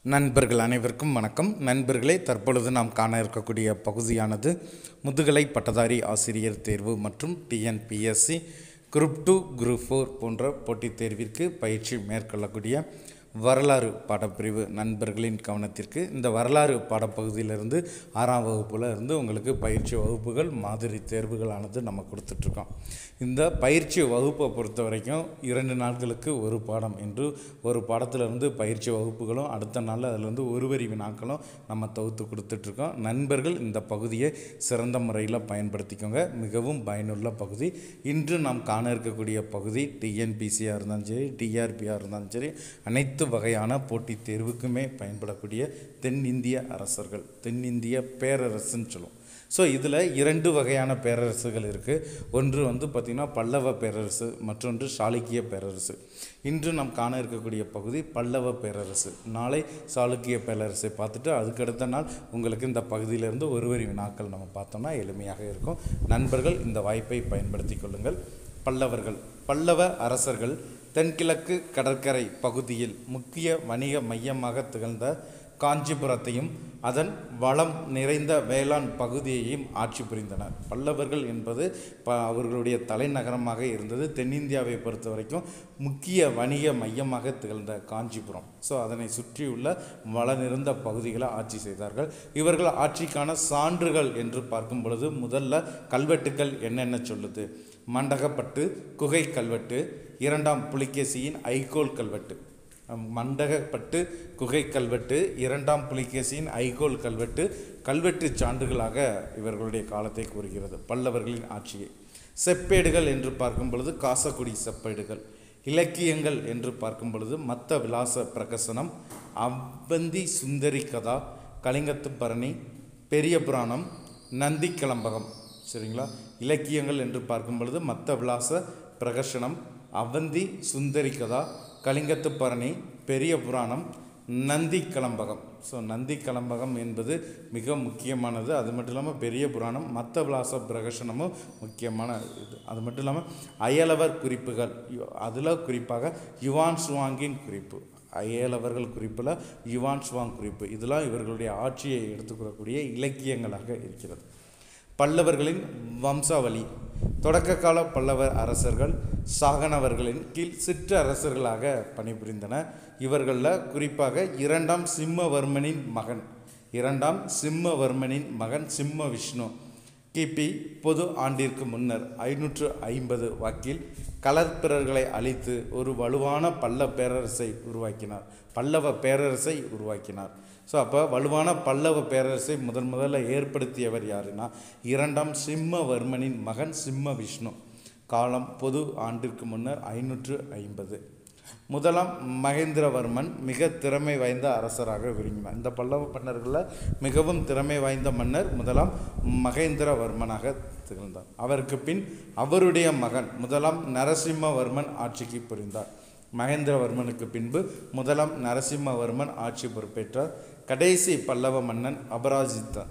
நண்பர்கள் அனைவருக்கும் வணக்கம் நண்பர்களே தற்பொழுது நாம் காண இருக்கக்கூடிய பகுதியானது முதுகலை பட்டதாரி ஆசிரியர் தேர்வு மற்றும் TNPSC group two group four போன்ற போட்டித் தேர்விற்கு பயிற்சி மேற்கொள்ளக்கூடிய வரலாறு பாடப்பிரிவு நண்பர்களின் கவனத்திற்கு இந்த வரலாறு பாடப்பகுதியிலிருந்து ஆறாம் வகுப்புல இருந்து உங்களுக்கு பயிற்சி வகுப்புகள் மாதிரி தேர்வுகளானது நம்ம கொடுத்துட்ருக்கோம் இந்த பயிற்சி வகுப்பை பொறுத்த வரைக்கும் இரண்டு நாட்களுக்கு ஒரு பாடம் என்று ஒரு பாடத்திலிருந்து பயிற்சி வகுப்புகளும் அடுத்த நாள் அதிலிருந்து ஒரு வரி வினாக்களும் நம்ம தொகுத்து கொடுத்துட்ருக்கோம் நண்பர்கள் இந்த பகுதியை சிறந்த முறையில் பயன்படுத்திக்கோங்க மிகவும் பயனுள்ள பகுதி இன்று நாம் காண இருக்கக்கூடிய பகுதி டிஎன்பிசியாக இருந்தாலும் சரி டிஆர்பியாக இருந்தாலும் சரி அனைத்து வகையான போட்டித் தேர்வுக்குமே பயன்படக்கூடிய தென்னிந்திய அரசர்கள் தென்னிந்திய பேரரசுன்னு சொல்லுவோம் ஸோ இதில் இரண்டு வகையான பேரரசுகள் இருக்குது ஒன்று வந்து பார்த்திங்கன்னா பல்லவ பேரரசு மற்றொன்று சாளுக்கிய பேரரசு இன்று நாம் காண இருக்கக்கூடிய பகுதி பல்லவ பேரரசு நாளை சாளுக்கிய பேரரசை பார்த்துட்டு அதுக்கடுத்த நாள் உங்களுக்கு இந்த பகுதியிலிருந்து ஒரு வரி வினாக்கள் நம்ம பார்த்தோம்னா எளிமையாக இருக்கும் நண்பர்கள் இந்த வாய்ப்பை பயன்படுத்தி கொள்ளுங்கள் பல்லவர்கள் பல்லவ அரசர்கள் தென்கிழக்கு கடற்கரை பகுதியில் முக்கிய வணிக மையமாக திகழ்ந்த காஞ்சிபுரத்தையும் அதன் வளம் நிறைந்த வேளாண் பகுதியையும் ஆட்சி புரிந்தனர் பல்லவர்கள் என்பது ப அவர்களுடைய தலைநகரமாக இருந்தது தென்னிந்தியாவை பொறுத்த வரைக்கும் முக்கிய வணிக மையமாக திகழ்ந்த காஞ்சிபுரம் ஸோ அதனை சுற்றியுள்ள வள நிறைந்த பகுதிகளை ஆட்சி செய்தார்கள் இவர்கள் ஆட்சிக்கான சான்றுகள் என்று பார்க்கும் பொழுது முதல்ல கல்வெட்டுக்கள் என்னென்ன சொல்லுது மண்டகப்பட்டு குகை கல்வெட்டு இரண்டாம் புலிகேசியின் ஐகோல் கல்வெட்டு மண்டகப்பட்டு குகை கல்வெட்டு இரண்டாம் புலிகேசியின் ஐகோல் கல்வெட்டு கல்வெட்டு சான்றுகளாக இவர்களுடைய காலத்தை கூறுகிறது பல்லவர்களின் ஆட்சியை செப்பேடுகள் என்று பார்க்கும் பொழுது காசக்குடி செப்பேடுகள் இலக்கியங்கள் என்று பார்க்கும் பொழுது மத்த விலாச பிரகசனம் அவ்வந்தி சுந்தரி கதா கலிங்கத்து பரணி பெரிய புராணம் நந்தி கிளம்பகம் சரிங்களா இலக்கியங்கள் என்று பார்க்கும் பொழுது மத்த விலாச பிரகசனம் அவந்தி சுந்தரி கதா கலிங்கத்து பரணி பெரிய புராணம் நந்தி கலம்பகம் ஸோ நந்தி கலம்பகம் என்பது மிக முக்கியமானது அது மட்டும் இல்லாமல் பெரிய புராணம் மத்த விலாச பிரகசனமும் முக்கியமான இது அது மட்டும் இல்லாமல் அயலவர் குறிப்புகள் அதில் குறிப்பாக யுவான் சுவாங்கின் குறிப்பு அயலவர்கள் குறிப்பில் யுவான் சுவாங் குறிப்பு இதெல்லாம் இவர்களுடைய ஆட்சியை எடுத்துக்கூறக்கூடிய இலக்கியங்களாக இருக்கிறது பல்லவர்களின் வம்சாவளி தொடக்க கால பல்லவர் அரசர்கள் சாகனவர்களின் கீழ் சிற்று அரசர்களாக பணிபுரிந்தனர் இவர்களில் குறிப்பாக இரண்டாம் சிம்மவர்மனின் மகன் இரண்டாம் சிம்மவர்மனின் மகன் சிம்ம விஷ்ணு கிபி பொது ஆண்டிற்கு முன்னர் ஐநூற்று ஐம்பது வாக்கில் கலர்பிறர்களை அழித்து ஒரு வலுவான பல்ல பேரரசை உருவாக்கினார் பல்லவ பேரரசை உருவாக்கினார் ஸோ அப்போ வலுவான பல்லவ பேரரசை முதன் முதல்ல ஏற்படுத்தியவர் யாருன்னா இரண்டாம் சிம்மவர்மனின் மகன் சிம்ம விஷ்ணு காலம் பொது ஆண்டிற்கு முன்னர் ஐநூற்று ஐம்பது முதலாம் மகேந்திரவர்மன் மிக திறமை வாய்ந்த அரசராக விரும்பினார் இந்த பல்லவ மன்னர்களில் மிகவும் திறமை வாய்ந்த மன்னர் முதலாம் மகேந்திரவர்மனாக திகழ்ந்தார் அவருக்கு பின் அவருடைய மகன் முதலாம் நரசிம்மவர்மன் ஆட்சிக்கு புரிந்தார் மகேந்திரவர்மனுக்கு பின்பு முதலாம் நரசிம்மவர்மன் ஆட்சி பொறுப்பேற்றார் கடைசி பல்லவ மன்னன் அபராஜித்தான்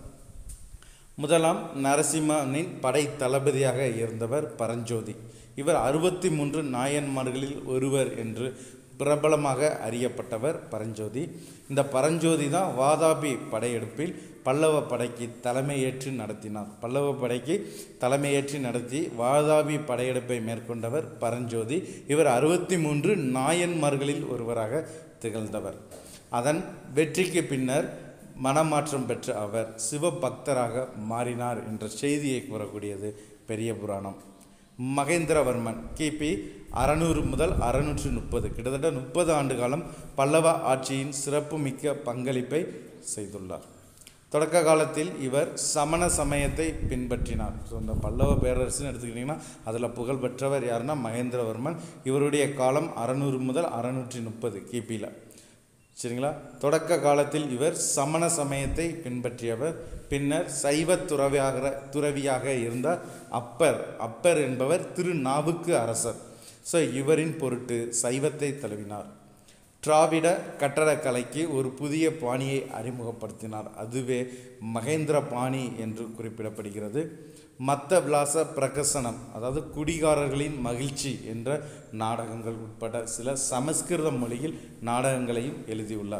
முதலாம் நரசிம்மனின் படை தளபதியாக இருந்தவர் பரஞ்சோதி இவர் அறுபத்தி மூன்று நாயன்மார்களில் ஒருவர் என்று பிரபலமாக அறியப்பட்டவர் பரஞ்சோதி இந்த பரஞ்சோதி தான் வாதாபி படையெடுப்பில் பல்லவ படைக்கு தலைமையேற்று நடத்தினார் பல்லவ படைக்கு தலைமையேற்று நடத்தி வாதாபி படையெடுப்பை மேற்கொண்டவர் பரஞ்சோதி இவர் அறுபத்தி மூன்று நாயன்மார்களில் ஒருவராக திகழ்ந்தவர் அதன் வெற்றிக்கு பின்னர் மனமாற்றம் பெற்ற அவர் சிவபக்தராக மாறினார் என்ற செய்தியை கூறக்கூடியது பெரிய புராணம் மகேந்திரவர்மன் கிபி அறநூறு முதல் அறநூற்று முப்பது கிட்டத்தட்ட முப்பது ஆண்டு காலம் பல்லவ ஆட்சியின் சிறப்புமிக்க பங்களிப்பை செய்துள்ளார் தொடக்க காலத்தில் இவர் சமண சமயத்தை பின்பற்றினார் ஸோ இந்த பல்லவ பேரரசுன்னு எடுத்துக்கிட்டிங்கன்னா அதில் புகழ்பெற்றவர் யாருன்னா மகேந்திரவர்மன் இவருடைய காலம் அறநூறு முதல் அறநூற்றி முப்பது கிபியில் சரிங்களா தொடக்க காலத்தில் இவர் சமண சமயத்தை பின்பற்றியவர் பின்னர் சைவ துறவியாக துறவியாக இருந்த அப்பர் அப்பர் என்பவர் திருநாவுக்கு அரசர் ஸோ இவரின் பொருட்டு சைவத்தை தழுவினார் திராவிட கட்டடக்கலைக்கு ஒரு புதிய பாணியை அறிமுகப்படுத்தினார் அதுவே மகேந்திர பாணி என்று குறிப்பிடப்படுகிறது மத்த விலாச பிரகசனம் அதாவது குடிகாரர்களின் மகிழ்ச்சி என்ற நாடகங்கள் உட்பட சில சமஸ்கிருத மொழியில் நாடகங்களையும் எழுதியுள்ளார்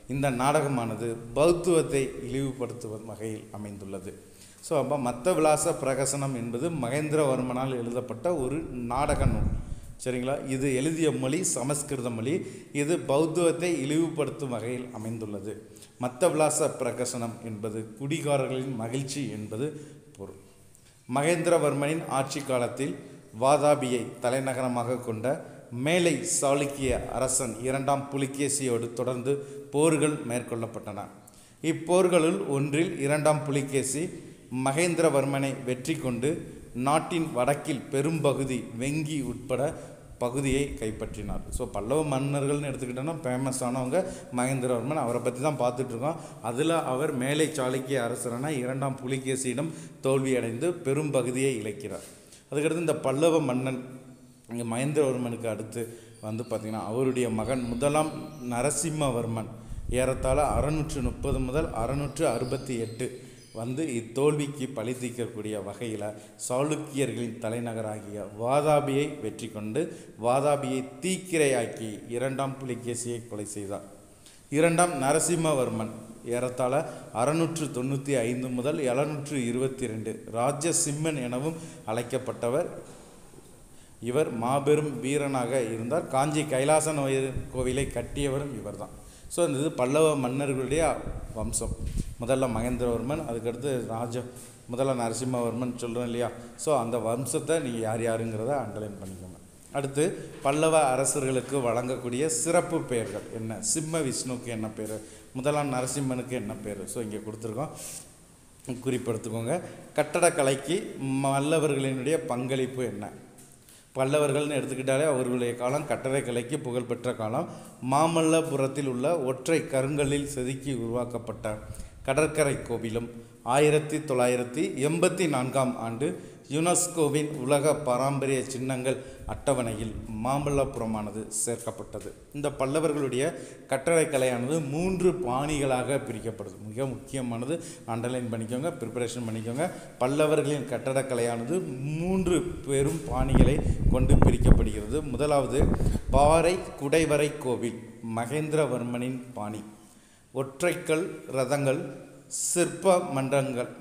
இந்த நாடகமானது பௌத்துவத்தை இழிவுபடுத்தும் வகையில் அமைந்துள்ளது ஸோ அப்போ மத்த விலாச பிரகசனம் என்பது மகேந்திரவர்மனால் எழுதப்பட்ட ஒரு நாடக நூல் சரிங்களா இது எழுதிய மொழி சமஸ்கிருத மொழி இது பௌத்துவத்தை இழிவுபடுத்தும் வகையில் அமைந்துள்ளது மத்த விலாச பிரகசனம் என்பது குடிகாரர்களின் மகிழ்ச்சி என்பது பொருள் மகேந்திரவர்மனின் ஆட்சி காலத்தில் வாதாபியை தலைநகரமாக கொண்ட மேலை சாளுக்கிய அரசன் இரண்டாம் புலிகேசியோடு தொடர்ந்து போர்கள் மேற்கொள்ளப்பட்டன இப்போர்களுள் ஒன்றில் இரண்டாம் புலிகேசி மகேந்திரவர்மனை வெற்றி கொண்டு நாட்டின் வடக்கில் பெரும்பகுதி வெங்கி உட்பட பகுதியை கைப்பற்றினார் ஸோ பல்லவ மன்னர்கள்னு எடுத்துக்கிட்டோன்னா ஃபேமஸானவங்க மகேந்திரவர்மன் அவரை பற்றி தான் பார்த்துட்ருக்கோம் அதில் அவர் மேலை சாளுக்கிய அரசரான இரண்டாம் புலிகேசியிடம் தோல்வியடைந்து பெரும் பகுதியை இழக்கிறார் அதுக்கடுத்து இந்த பல்லவ மன்னன் இங்கே மகேந்திரவர்மனுக்கு அடுத்து வந்து பார்த்திங்கன்னா அவருடைய மகன் முதலாம் நரசிம்மவர்மன் ஏறத்தாழ அறநூற்று முப்பது முதல் அறநூற்று அறுபத்தி எட்டு வந்து இத்தோல்விக்கு பழி தீர்க்கக்கூடிய வகையில் சாளுக்கியர்களின் தலைநகராகிய வாதாபியை வெற்றி கொண்டு வாதாபியை தீக்கிரையாக்கி இரண்டாம் புலிகேசியை கொலை செய்தார் இரண்டாம் நரசிம்மவர்மன் ஏறத்தாழ அறநூற்று தொண்ணூற்றி ஐந்து முதல் எழுநூற்று இருபத்தி ரெண்டு ராஜசிம்மன் எனவும் அழைக்கப்பட்டவர் இவர் மாபெரும் வீரனாக இருந்தார் காஞ்சி கைலாசன் கோவிலை கட்டியவரும் இவர்தான் ஸோ இந்த இது பல்லவ மன்னர்களுடைய வம்சம் முதல்ல மகேந்திரவர்மன் அதுக்கடுத்து ராஜ முதல்ல நரசிம்மவர்மன் சொல்கிறோம் இல்லையா ஸோ அந்த வம்சத்தை நீங்கள் யார் யாருங்கிறத அண்டர்லைன் பண்ணிக்கோங்க அடுத்து பல்லவ அரசர்களுக்கு வழங்கக்கூடிய சிறப்பு பெயர்கள் என்ன சிம்ம விஷ்ணுவுக்கு என்ன பேர் முதலாம் நரசிம்மனுக்கு என்ன பேர் ஸோ இங்கே கொடுத்துருக்கோம் குறிப்பெடுத்துக்கோங்க கட்டடக்கலைக்கு மல்லவர்களினுடைய பங்களிப்பு என்ன பல்லவர்கள்னு எடுத்துக்கிட்டாலே அவர்களுடைய காலம் கட்டடக்கலைக்கு புகழ்பெற்ற காலம் மாமல்லபுரத்தில் உள்ள ஒற்றை கருங்கல்லில் செதுக்கி உருவாக்கப்பட்ட கடற்கரை கோவிலும் ஆயிரத்தி தொள்ளாயிரத்தி எண்பத்தி நான்காம் ஆண்டு யுனெஸ்கோவின் உலக பாரம்பரிய சின்னங்கள் அட்டவணையில் மாமல்லபுரமானது சேர்க்கப்பட்டது இந்த பல்லவர்களுடைய கட்டடக்கலையானது மூன்று பாணிகளாக பிரிக்கப்படுது மிக முக்கியமானது அண்டர்லைன் பண்ணிக்கோங்க ப்ரிப்பரேஷன் பண்ணிக்கோங்க பல்லவர்களின் கட்டடக்கலையானது மூன்று பெரும் பாணிகளை கொண்டு பிரிக்கப்படுகிறது முதலாவது பாறை குடைவரை கோவில் மகேந்திரவர்மனின் பாணி ஒற்றைக்கல் ரதங்கள் சிற்ப மண்டங்கள்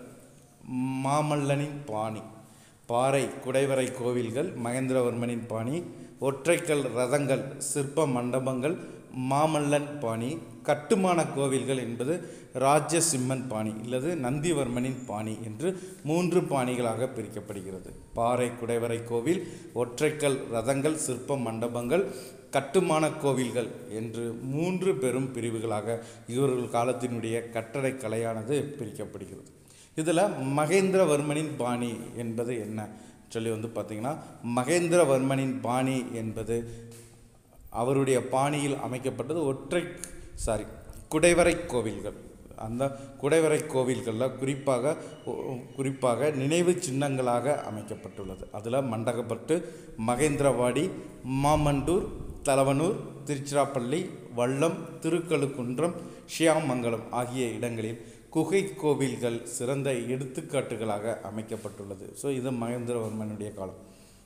மாமல்லனின் பாணி பாறை குடைவரை கோவில்கள் மகேந்திரவர்மனின் பாணி ஒற்றைக்கல் ரதங்கள் சிற்ப மண்டபங்கள் மாமல்லன் பாணி கட்டுமான கோவில்கள் என்பது ராஜசிம்மன் பாணி இல்லது நந்திவர்மனின் பாணி என்று மூன்று பாணிகளாக பிரிக்கப்படுகிறது பாறை குடைவரை கோவில் ஒற்றைக்கல் ரதங்கள் சிற்ப மண்டபங்கள் கட்டுமான கோவில்கள் என்று மூன்று பெரும் பிரிவுகளாக இவர்கள் காலத்தினுடைய கட்டடக்கலையானது பிரிக்கப்படுகிறது இதில் மகேந்திரவர்மனின் பாணி என்பது என்ன சொல்லி வந்து பார்த்திங்கன்னா மகேந்திரவர்மனின் பாணி என்பது அவருடைய பாணியில் அமைக்கப்பட்டது ஒற்றை சாரி குடைவரை கோவில்கள் அந்த குடைவரை கோவில்களில் குறிப்பாக குறிப்பாக நினைவு சின்னங்களாக அமைக்கப்பட்டுள்ளது அதில் மண்டகப்பட்டு மகேந்திரவாடி மாமண்டூர் தலவனூர் திருச்சிராப்பள்ளி வல்லம் திருக்கழுக்குன்றம் ஷியாமங்கலம் ஆகிய இடங்களில் குகை கோவில்கள் சிறந்த எடுத்துக்காட்டுகளாக அமைக்கப்பட்டுள்ளது ஸோ இது மகேந்திரவர்மனுடைய காலம்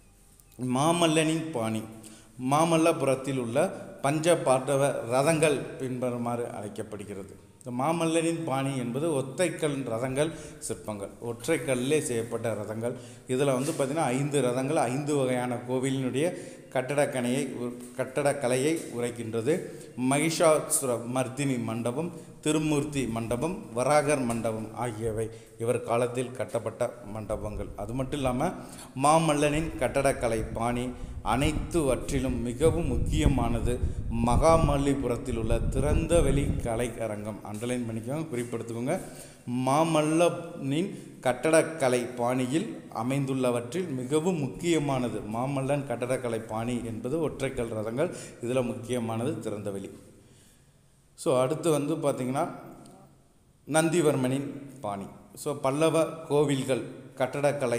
மாமல்லனின் பாணி மாமல்லபுரத்தில் உள்ள பஞ்ச பாண்டவ ரதங்கள் பின்வருமாறு அழைக்கப்படுகிறது இந்த மாமல்லனின் பாணி என்பது ஒத்தைக்கல் ரதங்கள் சிற்பங்கள் ஒற்றைக்கல்லே செய்யப்பட்ட ரதங்கள் இதில் வந்து பார்த்திங்கன்னா ஐந்து ரதங்கள் ஐந்து வகையான கோவிலினுடைய கட்டடக்கலையை கட்டடக்கலையை உரைக்கின்றது மகிஷாசுர மர்தினி மண்டபம் திருமூர்த்தி மண்டபம் வராகர் மண்டபம் ஆகியவை இவர் காலத்தில் கட்டப்பட்ட மண்டபங்கள் அது மட்டும் இல்லாமல் மாமல்லனின் கட்டடக்கலை பாணி அனைத்துவற்றிலும் மிகவும் முக்கியமானது மகாமல்லிபுரத்தில் உள்ள திறந்த வெளி கலையரங்கம் அண்டர்லைன் பண்ணிக்கோங்க குறிப்பெடுத்துக்கோங்க மாமல்லனின் கட்டடக்கலை பாணியில் அமைந்துள்ளவற்றில் மிகவும் முக்கியமானது மாமல்லன் கட்டடக்கலை பாணி என்பது ஒற்றைக்கல் ரதங்கள் இதில் முக்கியமானது திறந்தவெளி ஸோ அடுத்து வந்து பார்த்திங்கன்னா நந்திவர்மனின் பாணி ஸோ பல்லவ கோவில்கள் கட்டடக்கலை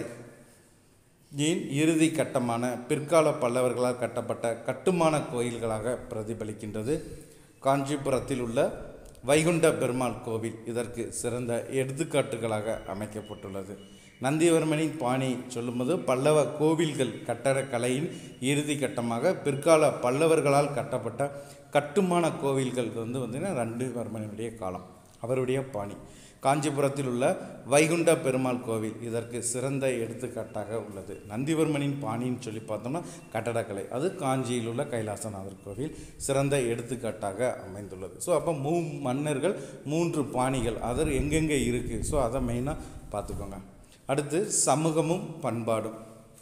ஏன் இறுதி கட்டமான பிற்கால பல்லவர்களால் கட்டப்பட்ட கட்டுமான கோயில்களாக பிரதிபலிக்கின்றது காஞ்சிபுரத்தில் உள்ள வைகுண்ட பெருமாள் கோவில் இதற்கு சிறந்த எடுத்துக்காட்டுகளாக அமைக்கப்பட்டுள்ளது நந்திவர்மனின் பாணி சொல்லும்போது பல்லவ கோவில்கள் கட்டடக்கலையின் இறுதி கட்டமாக பிற்கால பல்லவர்களால் கட்டப்பட்ட கட்டுமான கோவில்கள் வந்து பார்த்திங்கன்னா நந்திவர்மனுடைய காலம் அவருடைய பாணி காஞ்சிபுரத்தில் உள்ள வைகுண்ட பெருமாள் கோவில் இதற்கு சிறந்த எடுத்துக்காட்டாக உள்ளது நந்திவர்மனின் பாணின்னு சொல்லி பார்த்தோம்னா கட்டடக்கலை அது காஞ்சியில் உள்ள கைலாசநாதர் கோவில் சிறந்த எடுத்துக்காட்டாக அமைந்துள்ளது ஸோ அப்போ மூ மன்னர்கள் மூன்று பாணிகள் அது எங்கெங்கே இருக்குது ஸோ அதை மெயினாக பார்த்துக்கோங்க அடுத்து சமூகமும் பண்பாடும்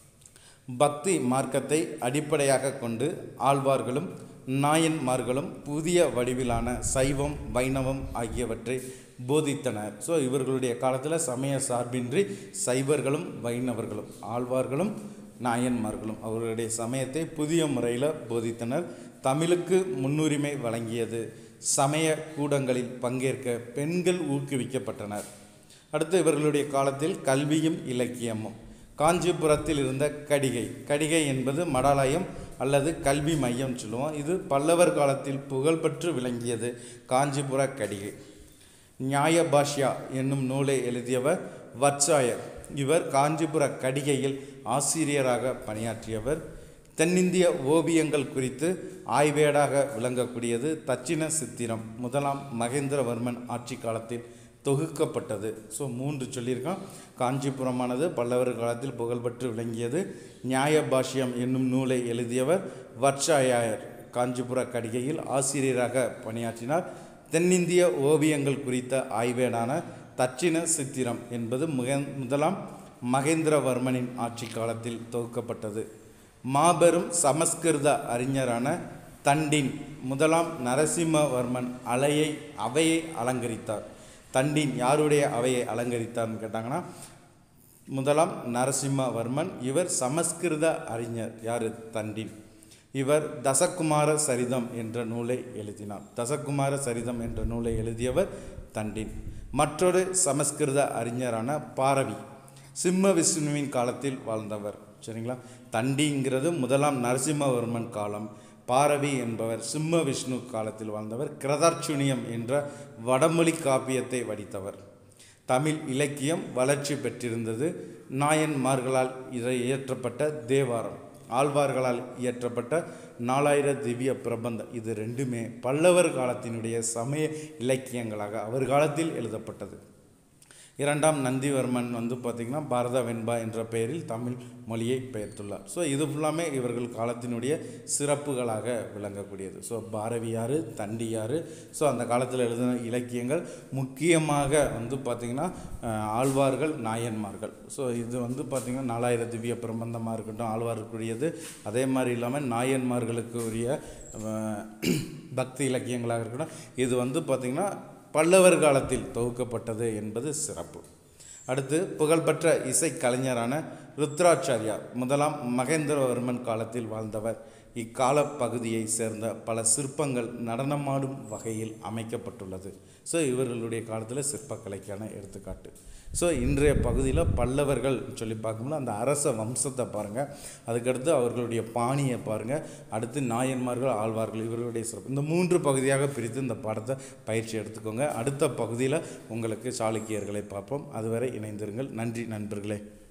பக்தி மார்க்கத்தை அடிப்படையாக கொண்டு ஆழ்வார்களும் நாயன்மார்களும் புதிய வடிவிலான சைவம் வைணவம் ஆகியவற்றை போதித்தனர் ஸோ இவர்களுடைய காலத்தில் சமய சார்பின்றி சைவர்களும் வைணவர்களும் ஆழ்வார்களும் நாயன்மார்களும் அவர்களுடைய சமயத்தை புதிய முறையில் போதித்தனர் தமிழுக்கு முன்னுரிமை வழங்கியது சமய கூடங்களில் பங்கேற்க பெண்கள் ஊக்குவிக்கப்பட்டனர் அடுத்து இவர்களுடைய காலத்தில் கல்வியும் இலக்கியமும் காஞ்சிபுரத்தில் இருந்த கடிகை கடிகை என்பது மடாலயம் அல்லது கல்வி மையம் சொல்லுவோம் இது பல்லவர் காலத்தில் புகழ்பெற்று விளங்கியது காஞ்சிபுர கடிகை நியாய பாஷ்யா என்னும் நூலை எழுதியவர் வத்சாயர் இவர் காஞ்சிபுர கடிகையில் ஆசிரியராக பணியாற்றியவர் தென்னிந்திய ஓவியங்கள் குறித்து ஆய்வேடாக விளங்கக்கூடியது தட்சிண சித்திரம் முதலாம் மகேந்திரவர்மன் ஆட்சி காலத்தில் தொகுக்கப்பட்டது ஸோ மூன்று சொல்லியிருக்கோம் காஞ்சிபுரமானது பல்லவர் காலத்தில் புகழ்பெற்று விளங்கியது நியாய பாஷ்யம் என்னும் நூலை எழுதியவர் வட்சாயர் காஞ்சிபுர கடிகையில் ஆசிரியராக பணியாற்றினார் தென்னிந்திய ஓவியங்கள் குறித்த ஆய்வேடான தட்சிண சித்திரம் என்பது மிக முதலாம் மகேந்திரவர்மனின் ஆட்சி காலத்தில் தொகுக்கப்பட்டது மாபெரும் சமஸ்கிருத அறிஞரான தண்டின் முதலாம் நரசிம்மவர்மன் அலையை அவையை அலங்கரித்தார் தண்டின் யாருடைய அவையை அலங்கரித்தார்னு கேட்டாங்கன்னா முதலாம் நரசிம்மவர்மன் இவர் சமஸ்கிருத அறிஞர் யார் தண்டின் இவர் தசகுமார சரிதம் என்ற நூலை எழுதினார் தசகுமார சரிதம் என்ற நூலை எழுதியவர் தண்டின் மற்றொரு சமஸ்கிருத அறிஞரான பாரவி சிம்ம விஷ்ணுவின் காலத்தில் வாழ்ந்தவர் சரிங்களா தண்டிங்கிறது முதலாம் நரசிம்மவர்மன் காலம் பாரவி என்பவர் சிம்ம விஷ்ணு காலத்தில் வாழ்ந்தவர் கிரதார்ச்சுனியம் என்ற வடமொழி காப்பியத்தை வடித்தவர் தமிழ் இலக்கியம் வளர்ச்சி பெற்றிருந்தது நாயன்மார்களால் இதை இயற்றப்பட்ட தேவாரம் ஆழ்வார்களால் இயற்றப்பட்ட நாலாயிர திவ்ய பிரபந்தம் இது ரெண்டுமே பல்லவர் காலத்தினுடைய சமய இலக்கியங்களாக அவர் காலத்தில் எழுதப்பட்டது இரண்டாம் நந்திவர்மன் வந்து பார்த்திங்கன்னா பாரத வெண்பா என்ற பெயரில் தமிழ் மொழியை பெயர்த்துள்ளார் ஸோ இது ஃபுல்லாமே இவர்கள் காலத்தினுடைய சிறப்புகளாக விளங்கக்கூடியது ஸோ பாரதியார் தண்டியார் ஸோ அந்த காலத்தில் எழுதின இலக்கியங்கள் முக்கியமாக வந்து பார்த்திங்கன்னா அஹ், ஆழ்வார்கள் நாயன்மார்கள் ஸோ இது வந்து பார்த்திங்கன்னா நாலாயிர திவ்ய பிரபந்தமாக இருக்கட்டும் ஆழ்வாருக்குரியது அதே மாதிரி இல்லாமல் நாயன்மார்களுக்கு உரிய அஹ், பக்தி இலக்கியங்களாக இருக்கட்டும் இது வந்து பார்த்திங்கன்னா பல்லவர் காலத்தில் தொகுக்கப்பட்டது என்பது சிறப்பு அடுத்து புகழ்பெற்ற இசைக்கலைஞரான ருத்ராச்சாரியார் முதலாம் மகேந்திரவர்மன் காலத்தில் வாழ்ந்தவர் இக்கால பகுதியை சேர்ந்த பல சிற்பங்கள் நடனமாடும் வகையில் அமைக்கப்பட்டுள்ளது ஸோ இவர்களுடைய காலத்தில் சிற்பக்கலைக்கான எடுத்துக்காட்டு ஸோ இன்றைய பகுதியில் பல்லவர்கள் சொல்லி பார்க்கும்போது அந்த அரச வம்சத்தை பாருங்கள் அதுக்கடுத்து அவர்களுடைய பாணியை பாருங்கள் அடுத்து நாயன்மார்கள் ஆழ்வார்கள் இவர்களுடைய சிறப்பு இந்த மூன்று பகுதியாக பிரித்து இந்த பாடத்தை பயிற்சி எடுத்துக்கோங்க அடுத்த பகுதியில் உங்களுக்கு சாளுக்கியர்களை பார்ப்போம் அதுவரை இணைந்திருங்கள் நன்றி நண்பர்களே